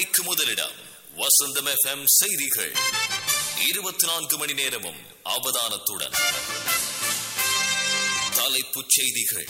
மணிக்கு முதலிடம் வசந்தம் எஃப்எம் செய்திகள் இருபத்தி நான்கு மணி நேரமும் அவதானத்துடன் தலைப்புச் செய்திகள்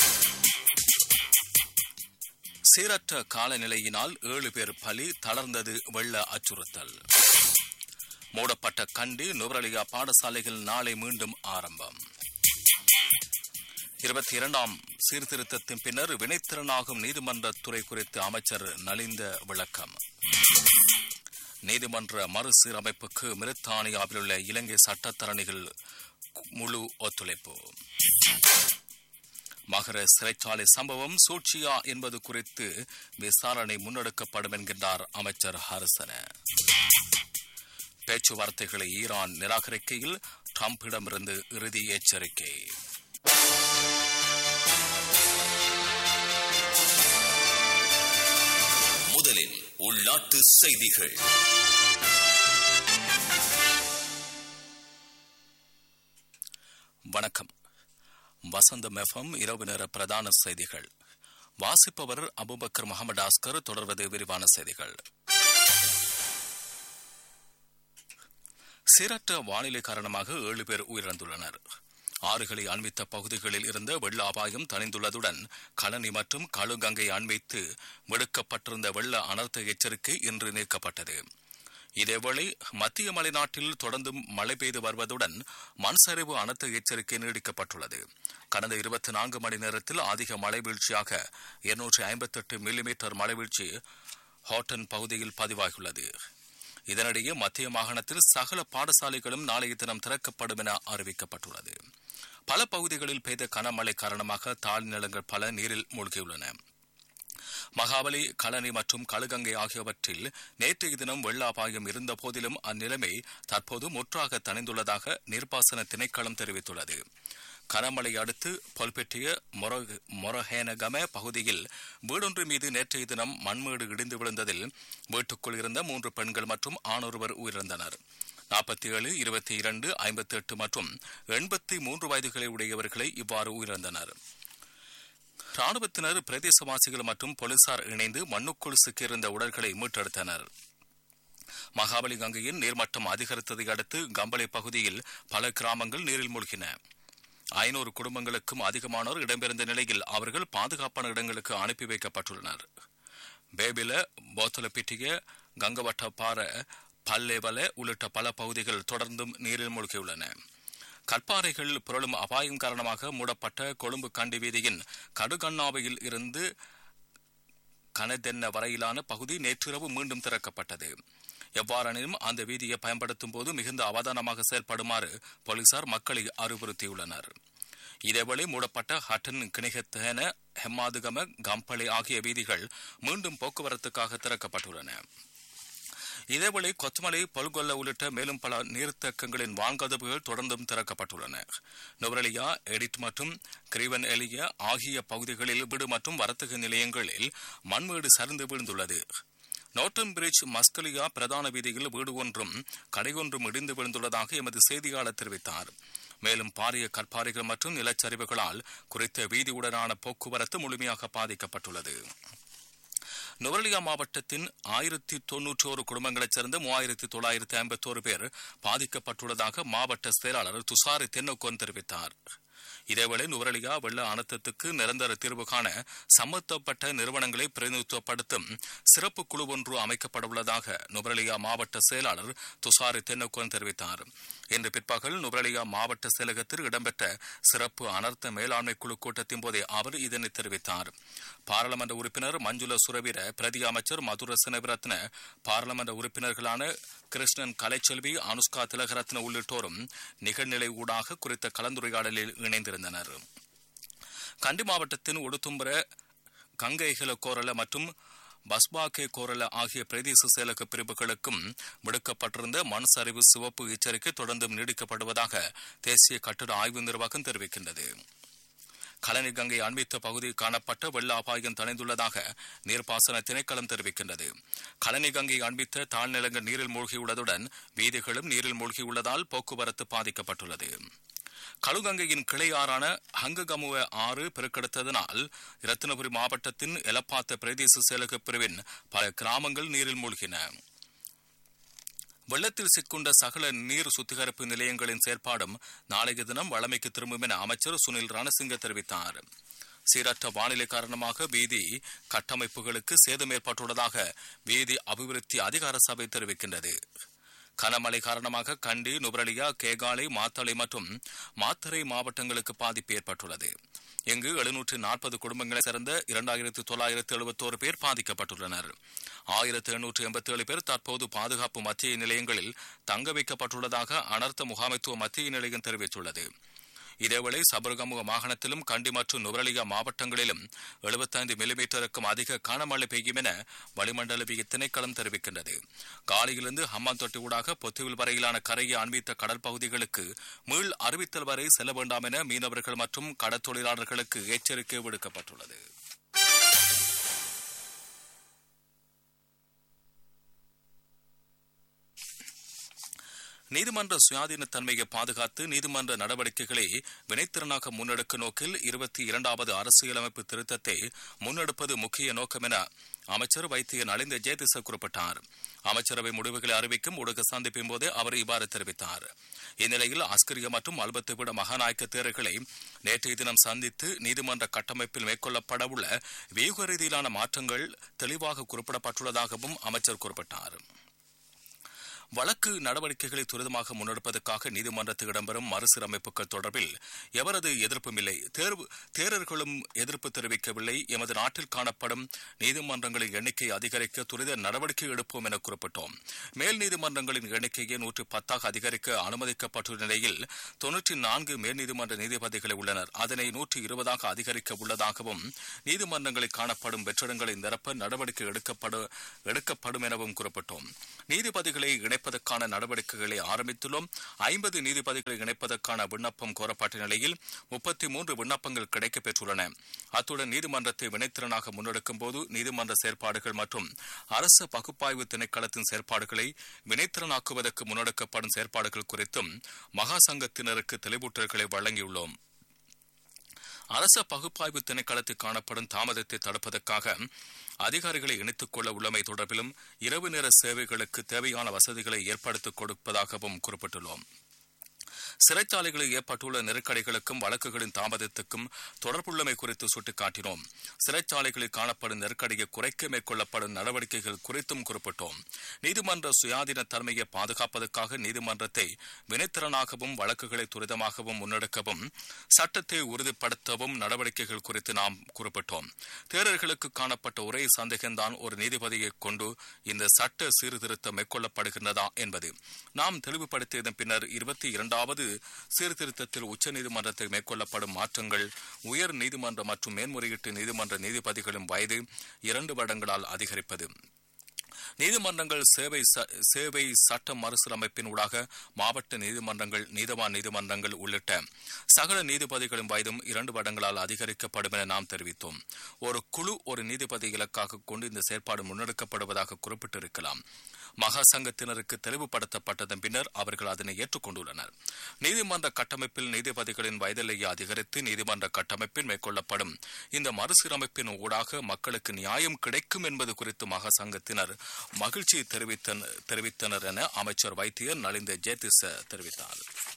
சீரற்ற காலநிலையினால் ஏழு பேர் பலி தளர்ந்தது வெள்ள அச்சுறுத்தல் மூடப்பட்ட கண்டி நுவரலியா பாடசாலைகள் நாளை மீண்டும் ஆரம்பம் இருபத்தி இரண்டாம் சீர்திருத்தத்தின் பின்னர் வினைத்திறனாகும் நீதிமன்ற துறை குறித்து அமைச்சர் நலிந்த விளக்கம் நீதிமன்ற மறுசீரமைப்புக்கு மிருத்தானியாவில் உள்ள இலங்கை சட்டத்தரணிகள் முழு ஒத்துழைப்பு மகர சிறைச்சாலை சம்பவம் சூழ்ச்சியா என்பது குறித்து விசாரணை முன்னெடுக்கப்படும் என்கின்றார் அமைச்சர் ஹரிசன பேச்சுவார்த்தைகளை ஈரான் நிராகரிக்கையில் டிரம்பிடமிருந்து இறுதி எச்சரிக்கை முதலில் உள்நாட்டு செய்திகள் வணக்கம் வசந்தம் எஃப்எம் இரவு நேர பிரதான செய்திகள் வாசிப்பவர் அபுபக்கர் முகமது ஆஸ்கர் தொடர்வது விரிவான செய்திகள் சீரற்ற வானிலை காரணமாக ஏழு பேர் உயிரிழந்துள்ளனர் ஆறுகளை அண்மித்த பகுதிகளில் இருந்த வெள்ள அபாயம் தணிந்துள்ளதுடன் களனி மற்றும் களுகங்கை அண்மித்து விடுக்கப்பட்டிருந்த வெள்ள அனர்த்த எச்சரிக்கை இன்று நீக்கப்பட்டது இதேவேளை மத்திய மலைநாட்டில் தொடர்ந்தும் மழை பெய்து வருவதுடன் மண் சரிவு அனர்த்த எச்சரிக்கை நீடிக்கப்பட்டுள்ளது கடந்த இருபத்தி நான்கு மணி நேரத்தில் அதிக மழை வீழ்ச்சியாக இருநூற்றி ஐம்பத்தெட்டு மில்லிமீட்டர் மழை வீழ்ச்சி ஹாட்டன் பகுதியில் பதிவாகியுள்ளது இதனிடையே மத்திய மாகாணத்தில் சகல பாடசாலைகளும் நாளைய தினம் திறக்கப்படும் என அறிவிக்கப்பட்டுள்ளது பல பகுதிகளில் பெய்த கனமழை காரணமாக தாழ்நிலங்கள் பல நீரில் மூழ்கியுள்ளன மகாபலி களனி மற்றும் கழுகங்கை ஆகியவற்றில் நேற்றைய தினம் வெள்ள அபாயம் இருந்த போதிலும் அந்நிலைமை தற்போது முற்றாக தணிந்துள்ளதாக நீர்ப்பாசன திணைக்களம் தெரிவித்துள்ளது கனமழை அடுத்து பொல்பெற்றிய மொரஹேனகம பகுதியில் வீடொன்று மீது நேற்றைய தினம் மண்மேடு இடிந்து விழுந்ததில் வீட்டுக்குள் இருந்த மூன்று பெண்கள் மற்றும் ஆணொருவர் உயிரிழந்தனர் நாற்பத்தி ஏழு இருபத்தி இரண்டு ஐம்பத்தி எட்டு மற்றும் எண்பத்தி மூன்று வயதுகளை உடையவர்களை இவ்வாறு உயிரிழந்தனர் ராணுவத்தினர் பிரதேசவாசிகள் மற்றும் போலீசார் இணைந்து மண்ணுக்குள் சிக்கியிருந்த உடல்களை மீட்டெடுத்தனர் மகாபலி கங்கையின் நீர்மட்டம் அதிகரித்ததை அடுத்து கம்பளை பகுதியில் பல கிராமங்கள் நீரில் மூழ்கின ஐநூறு குடும்பங்களுக்கும் அதிகமானோர் இடம்பெயர்ந்த நிலையில் அவர்கள் பாதுகாப்பான இடங்களுக்கு அனுப்பி வைக்கப்பட்டுள்ளனர் பேபில போத்தலப்பிட்டிய கங்கவட்டப்பாற பல்லேவல உள்ளிட்ட பல பகுதிகள் தொடர்ந்தும் நீரில் மூழ்கியுள்ளன கற்பாறைகள் புரளும் அபாயம் காரணமாக மூடப்பட்ட கொழும்பு கண்டி வீதியின் கடுகண்ணாவையில் இருந்து கனதென்ன வரையிலான பகுதி நேற்றிரவு மீண்டும் திறக்கப்பட்டது எவ்வாறெனினும் அந்த வீதியை பயன்படுத்தும் போது மிகுந்த அவதானமாக செயல்படுமாறு போலீசார் மக்களை அறிவுறுத்தியுள்ளனர் இதேவேளை மூடப்பட்ட ஹட்டன் கிணிகத்தேன ஹெம்மாதுகம கம்பளை ஆகிய வீதிகள் மீண்டும் போக்குவரத்துக்காக திறக்கப்பட்டுள்ளன இதேவேளை கொச்சமலை பொல்கொல்ல உள்ளிட்ட மேலும் பல நீர்த்தேக்கங்களின் வான்கதவுகள் தொடர்ந்தும் திறக்கப்பட்டுள்ளன நுவரலியா எடிட் மற்றும் கிரீவன் எலிய ஆகிய பகுதிகளில் விடு மற்றும் வர்த்தக நிலையங்களில் மண்மேடு சரிந்து விழுந்துள்ளது நோட்டன் பிரிட்ஜ் மஸ்கலியா பிரதான வீதியில் வீடு ஒன்றும் கடை ஒன்றும் இடிந்து விழுந்துள்ளதாக எமது செய்தியாளர் தெரிவித்தார் மேலும் பாரிய கற்பாறைகள் மற்றும் நிலச்சரிவுகளால் குறித்த வீதியுடனான போக்குவரத்து முழுமையாக பாதிக்கப்பட்டுள்ளது நுவரலியா மாவட்டத்தின் ஆயிரத்தி தொன்னூற்றி ஒரு குடும்பங்களைச் சேர்ந்த மூவாயிரத்தி தொள்ளாயிரத்தி ஐம்பத்தோரு பேர் பாதிக்கப்பட்டுள்ளதாக மாவட்ட செயலாளர் துசாரி தென்னக்கோன் தெரிவித்தார் இதேவேளை நுவரலியா வெள்ள அனர்த்தத்துக்கு நிரந்தர தீர்வு காண சம்பந்தப்பட்ட நிறுவனங்களை பிரதிநிதித்துவப்படுத்தும் சிறப்பு குழு ஒன்று அமைக்கப்பட உள்ளதாக நுவரலியா மாவட்ட செயலாளர் துசாரி தென்னக்கோன் தெரிவித்தார் இன்று பிற்பகல் நுவரலியா மாவட்ட செயலகத்தில் இடம்பெற்ற சிறப்பு அனர்த்த மேலாண்மை குழு கூட்டத்தின் போதே அவர் இதனை தெரிவித்தார் பாராளுமன்ற உறுப்பினர் மஞ்சுள சுரவீர பிரதி அமைச்சர் மதுர சினவிரத்ன பாராளுமன்ற உறுப்பினர்களான கிருஷ்ணன் கலைச்செல்வி அனுஷ்கா திலகரத்ன உள்ளிட்டோரும் நிகழ்நிலை ஊடாக குறித்த கலந்துரையாடலில் இணைந்திருந்தனர் கண்டி மாவட்டத்தின் உடுத்தும்பர கங்கைகல கோரல மற்றும் பஸ்பாகே கோரல ஆகிய பிரதேச செயலக பிரிவுகளுக்கும் விடுக்கப்பட்டிருந்த மண் சரிவு சிவப்பு எச்சரிக்கை தொடர்ந்தும் நீடிக்கப்படுவதாக தேசிய கட்டிட ஆய்வு நிர்வாகம் தெரிவிக்கின்றது கலனி கங்கை அண்மித்த பகுதியில் காணப்பட்ட வெள்ள அபாயம் தணிந்துள்ளதாக நீர்ப்பாசன திணைக்களம் தெரிவிக்கின்றது கலனி கங்கை அண்மித்த தாழ்நிலங்கள் நீரில் மூழ்கியுள்ளதுடன் வீதிகளும் நீரில் மூழ்கியுள்ளதால் போக்குவரத்து பாதிக்கப்பட்டுள்ளது களுகங்கையின் கிளையாறான ஹங்ககமுவ ஆறு பெருக்கெடுத்ததனால் இரத்தினபுரி மாவட்டத்தின் எலப்பாத்த பிரதேச செயலக பிரிவின் பல கிராமங்கள் நீரில் மூழ்கின வெள்ளத்தில் சிக்குண்ட சகல நீர் சுத்திகரிப்பு நிலையங்களின் செயற்பாடும் நாளைய தினம் வழமைக்கு திரும்பும் என அமைச்சர் சுனில் ரணசிங்க தெரிவித்தார் சீரற்ற வானிலை காரணமாக வீதி கட்டமைப்புகளுக்கு சேதம் ஏற்பட்டுள்ளதாக வீதி அபிவிருத்தி அதிகார சபை தெரிவிக்கின்றது கனமழை காரணமாக கண்டி நுபரலியா கேகாலை மாத்தளை மற்றும் மாத்தறை மாவட்டங்களுக்கு பாதிப்பு ஏற்பட்டுள்ளது இங்கு எழுநூற்று நாற்பது குடும்பங்களைச் சேர்ந்த இரண்டாயிரத்து தொள்ளாயிரத்து எழுபத்தோரு பேர் பாதிக்கப்பட்டுள்ளனர் ஆயிரத்து எண்ணூற்று எண்பத்தி ஏழு பேர் தற்போது பாதுகாப்பு மத்திய நிலையங்களில் தங்க வைக்கப்பட்டுள்ளதாக அனர்த்த முகாமைத்துவ மத்திய நிலையம் தெரிவித்துள்ளது இதேவேளை சபரகமுக மாகாணத்திலும் கண்டி மற்றும் நுவரலியா மாவட்டங்களிலும் எழுபத்தைந்து மில்லிமீட்டருக்கும் அதிக கனமழை பெய்யும் என வளிமண்டலவிய திணைக்களம் தெரிவிக்கின்றது காலையிலிருந்து ஹம்மாந்தொட்டி ஊடாக பொத்துவில் வரையிலான கரையை அண்மித்த கடல் பகுதிகளுக்கு மீள் அறிவித்தல் வரை செல்ல வேண்டாம் என மீனவர்கள் மற்றும் கடற்தொழிலாளர்களுக்கு எச்சரிக்கை விடுக்கப்பட்டுள்ளது நீதிமன்ற சுயாதீன தன்மையை பாதுகாத்து நீதிமன்ற நடவடிக்கைகளை வினைத்திறனாக முன்னெடுக்க நோக்கில் இருபத்தி இரண்டாவது அரசியலமைப்பு திருத்தத்தை முன்னெடுப்பது முக்கிய நோக்கம் என அமைச்சர் வைத்திய நலிந்த ஜெயதிச குறிப்பிட்டார் அமைச்சரவை முடிவுகளை அறிவிக்கும் ஊடக சந்திப்பின் போதே அவர் இவ்வாறு தெரிவித்தார் இந்நிலையில் அஸ்கரிய மற்றும் அல்பத்துவிட மகாநாயக்க தேர்தல்களை நேற்றைய தினம் சந்தித்து நீதிமன்ற கட்டமைப்பில் மேற்கொள்ளப்படவுள்ள வியூக ரீதியிலான மாற்றங்கள் தெளிவாக குறிப்பிடப்பட்டுள்ளதாகவும் அமைச்சர் குறிப்பிட்டார் வழக்கு நடவடிக்கைகளை துரிதமாக முன்னெடுப்பதற்காக நீதிமன்றத்தில் இடம்பெறும் மறுசீரமைப்புகள் தொடர்பில் எவரது எதிர்ப்பும் இல்லை தேர்வு தேரர்களும் எதிர்ப்பு தெரிவிக்கவில்லை எமது நாட்டில் காணப்படும் நீதிமன்றங்களின் எண்ணிக்கை அதிகரிக்க துரித நடவடிக்கை எடுப்போம் என குறிப்பிட்டோம் மேல் நீதிமன்றங்களின் எண்ணிக்கையை நூற்று பத்தாக அதிகரிக்க அனுமதிக்கப்பட்டுள்ள நிலையில் தொன்னூற்றி நான்கு மேல் நீதிமன்ற நீதிபதிகள் உள்ளனர் அதனை நூற்றி இருபதாக அதிகரிக்க உள்ளதாகவும் நீதிமன்றங்களில் காணப்படும் வெற்றிடங்களை நிரப்ப நடவடிக்கை எடுக்கப்படு எடுக்கப்படும் எனவும் குறிப்பிட்டோம் நீதிபதிகளை இணைப்பதற்கான நடவடிக்கைகளை ஆரம்பித்துள்ளோம் ஐம்பது நீதிபதிகளை இணைப்பதற்கான விண்ணப்பம் கோரப்பட்ட நிலையில் முப்பத்தி மூன்று விண்ணப்பங்கள் கிடைக்கப் பெற்றுள்ளன அத்துடன் நீதிமன்றத்தை வினைத்திறனாக முன்னெடுக்கும் போது நீதிமன்ற செயற்பாடுகள் மற்றும் அரசு பகுப்பாய்வு திணைக்களத்தின் செயற்பாடுகளை வினைத்திறனாக்குவதற்கு முன்னெடுக்கப்படும் செயற்பாடுகள் குறித்தும் மகா சங்கத்தினருக்கு தெளிவூட்டல்களை வழங்கியுள்ளோம் அரச பகுப்பாய்வு திணைக்களத்தில் காணப்படும் தாமதத்தை தடுப்பதற்காக அதிகாரிகளை இணைத்துக் கொள்ள உள்ளமை தொடர்பிலும் இரவு நேர சேவைகளுக்கு தேவையான வசதிகளை ஏற்படுத்திக் கொடுப்பதாகவும் குறிப்பிட்டுள்ளோம் சிறைச்சாலைகளில் ஏற்பட்டுள்ள நெருக்கடிகளுக்கும் வழக்குகளின் தாமதத்துக்கும் தொடர்புள்ளமை குறித்து சுட்டிக்காட்டினோம் சிறைச்சாலைகளில் காணப்படும் நெருக்கடியை குறைக்க மேற்கொள்ளப்படும் நடவடிக்கைகள் குறித்தும் குறிப்பிட்டோம் நீதிமன்ற சுயாதீன தன்மையை பாதுகாப்பதற்காக நீதிமன்றத்தை வினைத்திறனாகவும் வழக்குகளை துரிதமாகவும் முன்னெடுக்கவும் சட்டத்தை உறுதிப்படுத்தவும் நடவடிக்கைகள் குறித்து நாம் குறிப்பிட்டோம் தேரர்களுக்கு காணப்பட்ட ஒரே சந்தேகம்தான் ஒரு நீதிபதியை கொண்டு இந்த சட்ட சீர்திருத்தம் மேற்கொள்ளப்படுகின்றதா என்பது நாம் தெளிவுபடுத்தியதன் பின்னர் இருபத்தி இரண்டாவது சீர்திருத்தத்தில் உச்சநீதிமன்றத்தில் மேற்கொள்ளப்படும் மாற்றங்கள் உயர் நீதிமன்ற மற்றும் மேன்முறையீட்டு நீதிமன்ற நீதிபதிகளின் வயது இரண்டு வருடங்களால் அதிகரிப்பது நீதிமன்றங்கள் சேவை சேவை சட்ட மறுசீரமைப்பின் ஊடாக மாவட்ட நீதிமன்றங்கள் நீதவான் நீதிமன்றங்கள் உள்ளிட்ட சகல நீதிபதிகளின் வயதும் இரண்டு வருடங்களால் அதிகரிக்கப்படும் என நாம் தெரிவித்தோம் ஒரு குழு ஒரு நீதிபதி இலக்காக கொண்டு இந்த செயற்பாடு முன்னெடுக்கப்படுவதாக குறிப்பிட்டிருக்கலாம் மகா சங்கத்தினருக்கு தெளிவுபடுத்தப்பட்டதன் பின்னர் அவர்கள் அதனை ஏற்றுக்கொண்டுள்ளனர் நீதிமன்ற கட்டமைப்பில் நீதிபதிகளின் வயதிலேயே அதிகரித்து நீதிமன்ற கட்டமைப்பில் மேற்கொள்ளப்படும் இந்த மறுசீரமைப்பின் ஊடாக மக்களுக்கு நியாயம் கிடைக்கும் என்பது குறித்து மகா சங்கத்தினர் மகிழ்ச்சி தெரிவித்தனர் என அமைச்சர் வைத்தியர் நலிந்த ஜேதிச தெரிவித்தார்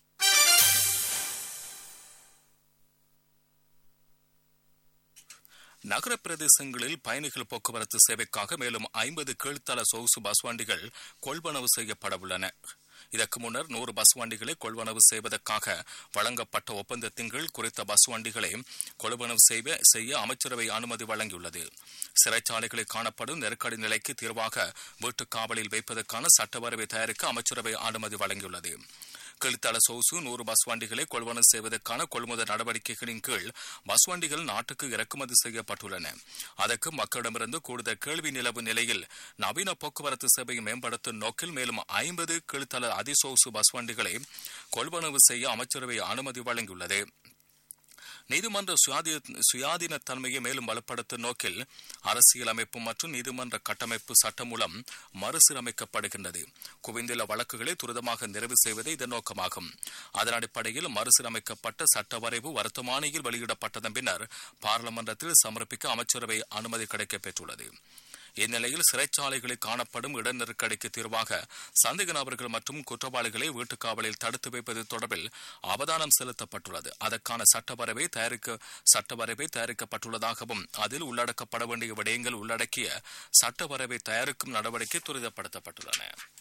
நகர பிரதேசங்களில் பயணிகள் போக்குவரத்து சேவைக்காக மேலும் ஐம்பது கீழ்த்தள சொகுசு பஸ் வண்டிகள் கொள்வனவு செய்யப்பட உள்ளன இதற்கு முன்னர் நூறு பஸ் வண்டிகளை கொள்வனவு செய்வதற்காக வழங்கப்பட்ட ஒப்பந்தத்தின் கீழ் குறித்த பஸ் வண்டிகளை கொள்வனவு செய்வ செய்ய அமைச்சரவை அனுமதி வழங்கியுள்ளது சிறைச்சாலைகளில் காணப்படும் நெருக்கடி நிலைக்கு தீர்வாக வீட்டுக் காவலில் வைப்பதற்கான சட்டவரவை தயாரிக்க அமைச்சரவை அனுமதி வழங்கியுள்ளது கீழ்த்தள சொகுசு நூறு பஸ் வண்டிகளை கொள்வனவு செய்வதற்கான கொள்முதல் நடவடிக்கைகளின் கீழ் பஸ் வண்டிகள் நாட்டுக்கு இறக்குமதி செய்யப்பட்டுள்ளன அதற்கு மக்களிடமிருந்து கூடுதல் கேள்வி நிலவு நிலையில் நவீன போக்குவரத்து சேவையை மேம்படுத்தும் நோக்கில் மேலும் ஐம்பது கீழ்த்தள அதிசொகுசு பஸ் வண்டிகளை கொள்வனவு செய்ய அமைச்சரவை அனுமதி வழங்கியுள்ளது நீதிமன்ற சுயாதீன சுயாதீனத்தன்மையை மேலும் வலுப்படுத்தும் நோக்கில் அரசியல் அமைப்பு மற்றும் நீதிமன்ற கட்டமைப்பு சட்டம் மூலம் மறுசீரமைக்கப்படுகின்றது குவிந்துள்ள வழக்குகளை துரிதமாக நிறைவு செய்வதே இதன் நோக்கமாகும் அதன் அடிப்படையில் மறுசீரமைக்கப்பட்ட சட்ட வரைவு வர்த்தமானியில் வெளியிடப்பட்டதன் பின்னர் பாராளுமன்றத்தில் சமர்ப்பிக்க அமைச்சரவை அனுமதி கிடைக்கப்பெற்றுள்ளது இந்நிலையில் சிறைச்சாலைகளில் காணப்படும் இட நெருக்கடிக்கு தீர்வாக சந்தேக நபர்கள் மற்றும் குற்றவாளிகளை வீட்டுக் காவலில் தடுத்து வைப்பது தொடர்பில் அவதானம் செலுத்தப்பட்டுள்ளது அதற்கான சட்டவரைவை தயாரிக்க சட்டவரைவை தயாரிக்கப்பட்டுள்ளதாகவும் அதில் உள்ளடக்கப்பட வேண்டிய விடயங்கள் உள்ளடக்கிய சட்டவரைவை தயாரிக்கும் நடவடிக்கை துரிதப்படுத்தப்பட்டுள்ளன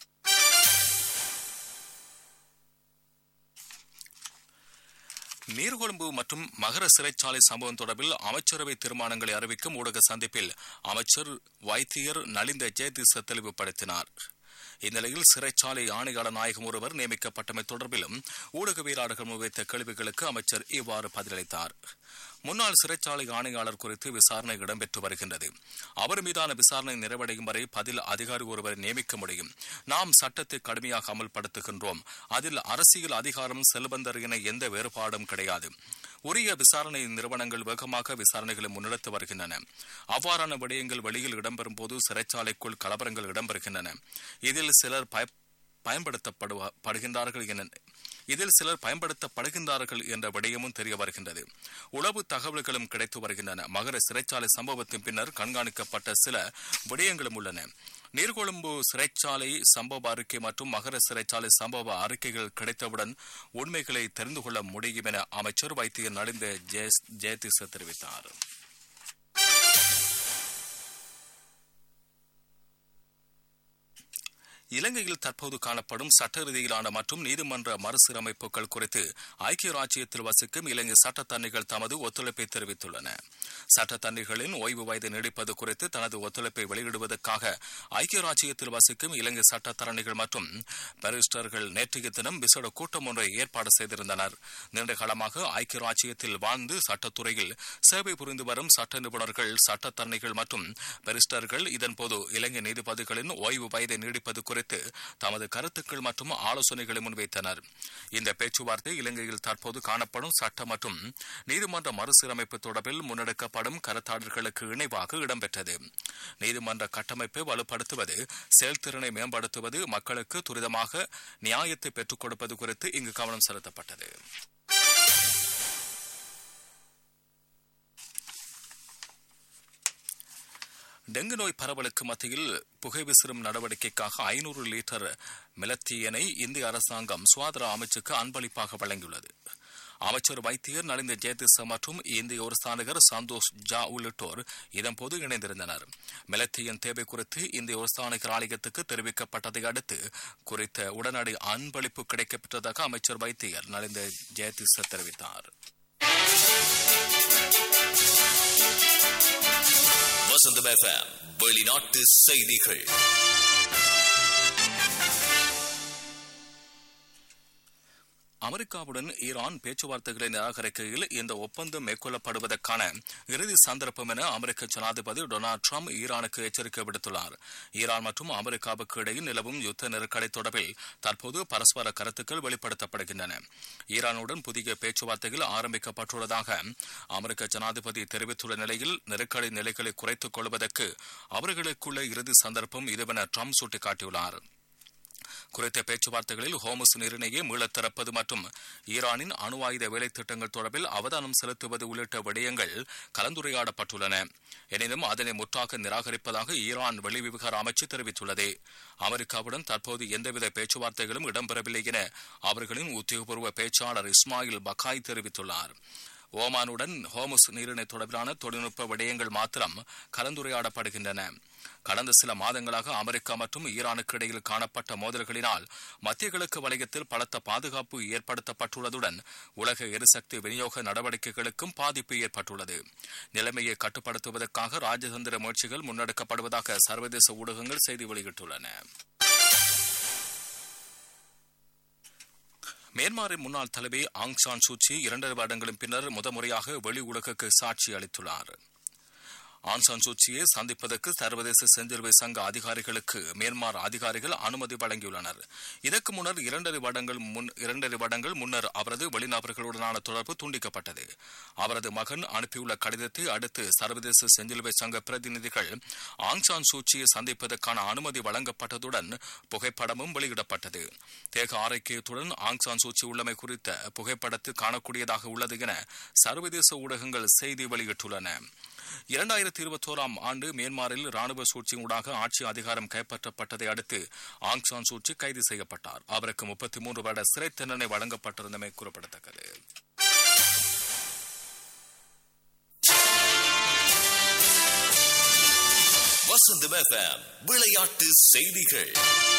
நீர்கொழும்பு மற்றும் மகர சிறைச்சாலை சம்பவம் தொடர்பில் அமைச்சரவை தீர்மானங்களை அறிவிக்கும் ஊடக சந்திப்பில் அமைச்சர் வைத்தியர் நலிந்த ஜெயதிச தெளிவுபடுத்தினார் இந்நிலையில் சிறைச்சாலை ஆணையாளர் நாயகம் ஒருவர் நியமிக்கப்பட்டமை தொடர்பிலும் ஊடகவியலாளர்கள் முன்வைத்த கேள்விகளுக்கு அமைச்சர் இவ்வாறு பதிலளித்தார் முன்னாள் சிறைச்சாலை ஆணையாளர் குறித்து விசாரணை இடம்பெற்று வருகின்றது அவர் மீதான விசாரணை நிறைவடையும் வரை பதில் அதிகாரி ஒருவரை நியமிக்க முடியும் நாம் சட்டத்தை கடுமையாக அமல்படுத்துகின்றோம் அதில் அரசியல் அதிகாரம் செல்வந்தர் என எந்த வேறுபாடும் கிடையாது உரிய விசாரணை நிறுவனங்கள் வேகமாக விசாரணைகளை முன்னெடுத்து வருகின்றன அவ்வாறான விடயங்கள் வெளியில் இடம்பெறும் போது சிறைச்சாலைக்குள் கலவரங்கள் இடம்பெறுகின்றன இதில் சிலர் பய பயன்படுத்தப்படுகின்றார்கள் என இதில் சிலர் பயன்படுத்தப்படுகின்றார்கள் என்ற விடயமும் தெரிய வருகின்றது உளவு தகவல்களும் கிடைத்து வருகின்றன மகர சிறைச்சாலை சம்பவத்தின் பின்னர் கண்காணிக்கப்பட்ட சில விடயங்களும் உள்ளன நீர்கொழும்பு சிறைச்சாலை சம்பவ அறிக்கை மற்றும் மகர சிறைச்சாலை சம்பவ அறிக்கைகள் கிடைத்தவுடன் உண்மைகளை தெரிந்து கொள்ள முடியும் என அமைச்சர் வைத்தியர் நலிந்த ஜெயதிச தெரிவித்தார் இலங்கையில் தற்போது காணப்படும் சட்ட ரீதியிலான மற்றும் நீதிமன்ற மறுசீரமைப்புகள் குறித்து ஐக்கிய ராஜ்யத்தில் வசிக்கும் இலங்கை சட்டத்தன்னிகள் தமது ஒத்துழைப்பை தெரிவித்துள்ளன சட்டத்தன்னிகளின் ஓய்வு வயது நீடிப்பது குறித்து தனது ஒத்துழைப்பை வெளியிடுவதற்காக ஐக்கிய ராஜ்யத்தில் வசிக்கும் இலங்கை சட்டத்தரணிகள் மற்றும் பாரிஸ்டர்கள் நேற்றைய தினம் விசேட கூட்டம் ஒன்றை ஏற்பாடு செய்திருந்தனர் நீண்ட காலமாக ஐக்கிய ராஜ்யத்தில் வாழ்ந்து சட்டத்துறையில் சேவை புரிந்து வரும் சட்ட நிபுணர்கள் சட்டத்தரணிகள் மற்றும் பாரிஸ்டர்கள் இதன்போது இலங்கை நீதிபதிகளின் ஓய்வு வயதை நீடிப்பது குறித்து தமது கருத்துக்கள் மற்றும் ஆலோசனைகளை முன்வைத்தனர் இந்த பேச்சுவார்த்தை இலங்கையில் தற்போது காணப்படும் சட்ட மற்றும் நீதிமன்ற மறுசீரமைப்பு தொடர்பில் முன்னெடுக்கப்படும் கருத்தாடல்களுக்கு இணைவாக இடம்பெற்றது நீதிமன்ற கட்டமைப்பை வலுப்படுத்துவது செயல்திறனை மேம்படுத்துவது மக்களுக்கு துரிதமாக நியாயத்தை பெற்றுக் கொடுப்பது குறித்து இங்கு கவனம் செலுத்தப்பட்டது டெங்கு நோய் பரவலுக்கு மத்தியில் புகை விசிறும் நடவடிக்கைக்காக ஐநூறு லிட்டர் மிலத்தியனை இந்திய அரசாங்கம் சுகாதார அமைச்சுக்கு அன்பளிப்பாக வழங்கியுள்ளது அமைச்சர் வைத்தியர் நலிந்த ஜெயதிச மற்றும் இந்திய ஒரு ஸ்தானிகர் சந்தோஷ் ஜா உள்ளிட்டோர் இதன்போது இணைந்திருந்தனர் மிலத்தியன் தேவை குறித்து இந்திய ஒரு ஸ்தானிகர் ஆலயத்துக்கு தெரிவிக்கப்பட்டதை அடுத்து குறித்த உடனடி அன்பளிப்பு கிடைக்கப்பெற்றதாக அமைச்சர் வைத்தியர் நலிந்த ஜெயதிச தெரிவித்தார் வசந்தம் எஃப்எம் வெளிநாட்டு செய்திகள் அமெரிக்காவுடன் ஈரான் பேச்சுவார்த்தைகளை நிராகரிக்கையில் இந்த ஒப்பந்தம் மேற்கொள்ளப்படுவதற்கான இறுதி சந்தர்ப்பம் என அமெரிக்க ஜனாதிபதி டொனால்டு ட்ரம்ப் ஈரானுக்கு எச்சரிக்கை விடுத்துள்ளார் ஈரான் மற்றும் அமெரிக்காவுக்கு இடையில் நிலவும் யுத்த நெருக்கடி தொடர்பில் தற்போது பரஸ்பர கருத்துக்கள் வெளிப்படுத்தப்படுகின்றன ஈரானுடன் புதிய பேச்சுவார்த்தைகள் ஆரம்பிக்கப்பட்டுள்ளதாக அமெரிக்க ஜனாதிபதி தெரிவித்துள்ள நிலையில் நெருக்கடி நிலைகளை குறைத்துக் கொள்வதற்கு அவர்களுக்குள்ள இறுதி சந்தர்ப்பம் இதுவென ட்ரம்ப் சுட்டிக்காட்டியுள்ளார் குறித்த பேச்சுவார்த்தைகளில் ஹோமஸ் நீரிணையை மீளத் திறப்பது மற்றும் ஈரானின் அணு ஆயுத வேலை திட்டங்கள் தொடர்பில் அவதானம் செலுத்துவது உள்ளிட்ட விடயங்கள் கலந்துரையாடப்பட்டுள்ளன எனினும் அதனை முற்றாக நிராகரிப்பதாக ஈரான் வெளிவிவகார அமைச்சு தெரிவித்துள்ளது அமெரிக்காவுடன் தற்போது எந்தவித பேச்சுவார்த்தைகளும் இடம்பெறவில்லை என அவர்களின் உத்தியோகபூர்வ பேச்சாளர் இஸ்மாயில் பக்காய் தெரிவித்துள்ளார் ஓமானுடன் ஹோமஸ் நீரிணை தொடர்பிலான தொழில்நுட்ப விடயங்கள் மாத்திரம் கலந்துரையாடப்படுகின்றன கடந்த சில மாதங்களாக அமெரிக்கா மற்றும் ஈரானுக்கு இடையில் காணப்பட்ட மோதல்களினால் மத்திய கிழக்கு வலயத்தில் பலத்த பாதுகாப்பு ஏற்படுத்தப்பட்டுள்ளதுடன் உலக எரிசக்தி விநியோக நடவடிக்கைகளுக்கும் பாதிப்பு ஏற்பட்டுள்ளது நிலைமையை கட்டுப்படுத்துவதற்காக ராஜதந்திர முயற்சிகள் முன்னெடுக்கப்படுவதாக சர்வதேச ஊடகங்கள் செய்தி வெளியிட்டுள்ளன மியான்மரின் முன்னாள் தலைவி ஆங் சான் சூச்சி இரண்டரை வருடங்களின் பின்னர் முதமுறையாக வெளி உலகுக்கு சாட்சி அளித்துள்ளார் ஆன் சான் சூச்சியை சந்திப்பதற்கு சர்வதேச செஞ்சிலுவை சங்க அதிகாரிகளுக்கு மியான்மர் அதிகாரிகள் அனுமதி வழங்கியுள்ளனர் இதற்கு முன்னர் இரண்டரை வருடங்கள் முன் இரண்டரை வருடங்கள் முன்னர் அவரது வெளிநபர்களுடனான தொடர்பு துண்டிக்கப்பட்டது அவரது மகன் அனுப்பியுள்ள கடிதத்தை அடுத்து சர்வதேச செஞ்சிலுவை சங்க பிரதிநிதிகள் ஆங் சான் சூச்சியை சந்திப்பதற்கான அனுமதி வழங்கப்பட்டதுடன் புகைப்படமும் வெளியிடப்பட்டது தேக ஆரோக்கியத்துடன் ஆங் சான் சூச்சி உள்ளமை குறித்த புகைப்படத்தில் காணக்கூடியதாக உள்ளது என சர்வதேச ஊடகங்கள் செய்தி வெளியிட்டுள்ளன இரண்டாயிரத்தி இருபத்தோராம் ஆண்டு மியான்மரில் ராணுவ சூழ்ச்சியூடாக ஆட்சி அதிகாரம் கைப்பற்றப்பட்டதை அடுத்து ஆங் சான் சூச்சி கைது செய்யப்பட்டார் அவருக்கு முப்பத்தி மூன்று வருட சிறை தண்டனை வழங்கப்பட்டிருந்தமை குறிப்பிடத்தக்கது வசந்தம் எஃப்எம் விளையாட்டு செய்திகள்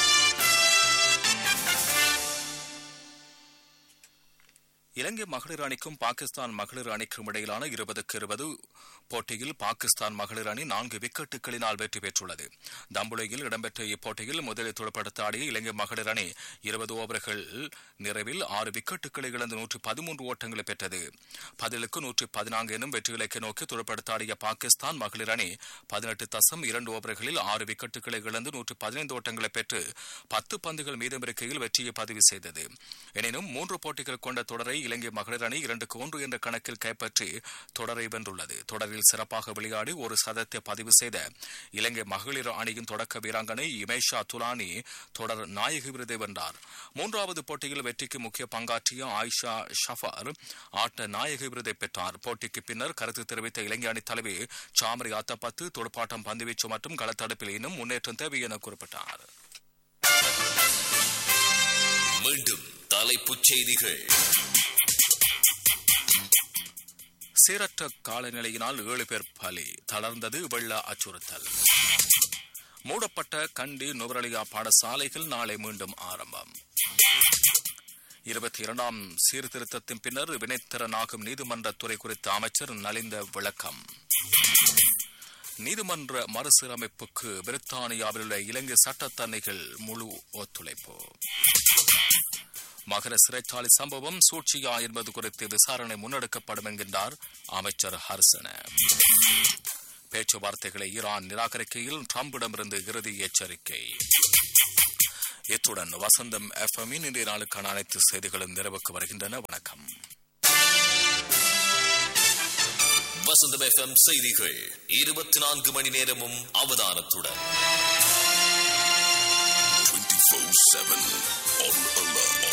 இலங்கை மகளிர் அணிக்கும் பாகிஸ்தான் மகளிர் அணிக்கும் இடையிலான இருபதுக்கு இருபது போட்டியில் பாகிஸ்தான் மகளிர் அணி நான்கு விக்கெட்டுகளினால் வெற்றி பெற்றுள்ளது தம்புளையில் இடம்பெற்ற இப்போட்டியில் முதலில் துடுப்படுத்த ஆடிய இலங்கை மகளிர் அணி இருபது ஓவர்கள் நிறைவில் ஆறு விக்கெட்டுகளை இழந்து நூற்று பதிமூன்று ஓட்டங்களை பெற்றது பதிலுக்கு நூற்று பதினான்கு எனும் வெற்றி இலக்கை நோக்கி துடுப்படுத்த ஆடிய பாகிஸ்தான் மகளிர் அணி பதினெட்டு தசம் இரண்டு ஓவர்களில் ஆறு விக்கெட்டுகளை இழந்து நூற்று பதினைந்து ஓட்டங்களை பெற்று பத்து பந்துகள் மீதமிருக்கையில் வெற்றியை பதிவு செய்தது எனினும் மூன்று போட்டிகள் கொண்ட தொடரை இலங்கை மகளிர் அணி இரண்டுக்கு ஒன்று என்ற கணக்கில் கைப்பற்றி தொடரை வென்றுள்ளது தொடரில் சிறப்பாக விளையாடி ஒரு சதத்தை பதிவு செய்த இலங்கை மகளிர் அணியின் தொடக்க வீராங்கனை இமேஷா துலானி தொடர் நாயகி விருதை வென்றார் மூன்றாவது போட்டியில் வெற்றிக்கு முக்கிய பங்காற்றிய ஆயிஷா ஷஃபார் ஆட்ட நாயகி விருதை பெற்றார் போட்டிக்கு பின்னர் கருத்து தெரிவித்த இலங்கை அணி தலைவி சாமரி அத்தப்பத்து துடுப்பாட்டம் பந்துவீச்சு மற்றும் களத்தடுப்பில் இன்னும் முன்னேற்றம் தேவை என குறிப்பிட்டார் மீண்டும் தலைப்புச் செய்திகள் சீரற்ற காலநிலையினால் ஏழு பேர் பலி தளர்ந்தது வெள்ள அச்சுறுத்தல் மூடப்பட்ட கண்டி நுவரலியா பாடசாலைகள் நாளை மீண்டும் ஆரம்பம் இருபத்தி இரண்டாம் சீர்திருத்தத்தின் பின்னர் வினைத்திறனாகும் நீதிமன்ற துறை குறித்த அமைச்சர் நலிந்த விளக்கம் நீதிமன்ற மறுசீரமைப்புக்கு பிரித்தானியாவில் உள்ள இலங்கை சட்டத்தன்னைகள் முழு ஒத்துழைப்பு மகர சிறைச்சாலை சம்பவம் சூழ்ச்சியா என்பது குறித்து விசாரணை முன்னெடுக்கப்படும் என்கின்றார் அமைச்சர் ஹர்சன பேச்சுவார்த்தைகளை ஈரான் நிராகரிக்கையில் ட்ரம்பிடமிருந்து இறுதி எச்சரிக்கை இத்துடன் வசந்தம் எஃப்எம்மின் இன்றைய நாளுக்கான அனைத்து செய்திகளும் நிறைவுக்கு வருகின்றன வணக்கம் வசந்தம் எஃப்எம் செய்திகள் இருபத்தி நான்கு மணி நேரமும் அவதானத்துடன் 24 7 on alert.